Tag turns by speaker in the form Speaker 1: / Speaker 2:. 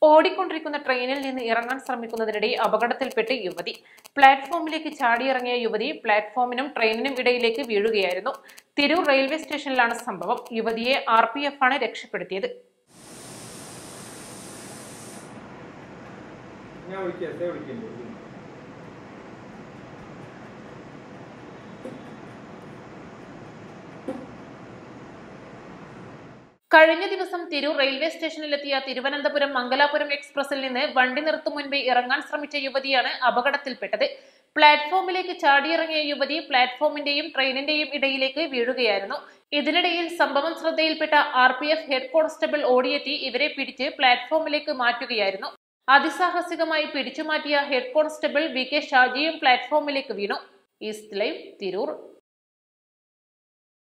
Speaker 1: ഓടിക്കൊണ്ടിരിക്കുന്ന ട്രെയിനിൽ നിന്ന് ഇറങ്ങാൻ ശ്രമിക്കുന്നതിനിടെ അപകടത്തിൽപ്പെട്ട് യുവതി പ്ലാറ്റ്ഫോമിലേക്ക് ചാടിയിറങ്ങിയ യുവതി പ്ലാറ്റ്ഫോമിനും ട്രെയിനിനും ഇടയിലേക്ക് വീഴുകയായിരുന്നു തിരൂർ റെയിൽവേ സ്റ്റേഷനിലാണ് സംഭവം യുവതിയെ ആർ പി എഫ് ആണ് രക്ഷപ്പെടുത്തിയത്
Speaker 2: ഞാൻ വിളിക്കാം എന്നെ വിളിക്കണ്ടേ
Speaker 1: കഴിഞ്ഞ ദിവസം തിരൂർ റെയിൽവേ സ്റ്റേഷനിലെത്തിയ തിരുവനന്തപുരം മംഗലാപുരം എക്സ്പ്രസിൽ നിന്ന് വണ്ടി നിർത്തും മുൻപേ ഇറങ്ങാൻ ശ്രമിച്ച യുവതിയാണ് അപകടത്തിൽപ്പെട്ടത് പ്ലാറ്റ്ഫോമിലേക്ക് ചാടിയിറങ്ങിയ യുവതി പ്ലാറ്റ്ഫോമിന്റെയും ട്രെയിനിന്റെയും ഇടയിലേക്ക് വീഴുകയായിരുന്നു ഇതിനിടയിൽ സംഭവം ശ്രദ്ധയിൽപ്പെട്ട R P F head constable ഓടിയെത്തി ഇവരെ പിടിച്ച് പ്ലാറ്റ്ഫോമിലേക്ക് മാറ്റുകയായിരുന്നു അതിസാഹസികമായി പിടിച്ചുമാറ്റിയ ഹെഡ് കോൺസ്റ്റബിൾ വി കെ ഷാജിയും പ്ലാറ്റ്ഫോമിലേക്ക് വീണു ഈസ്റ്റ് ലൈവ് തിരൂർ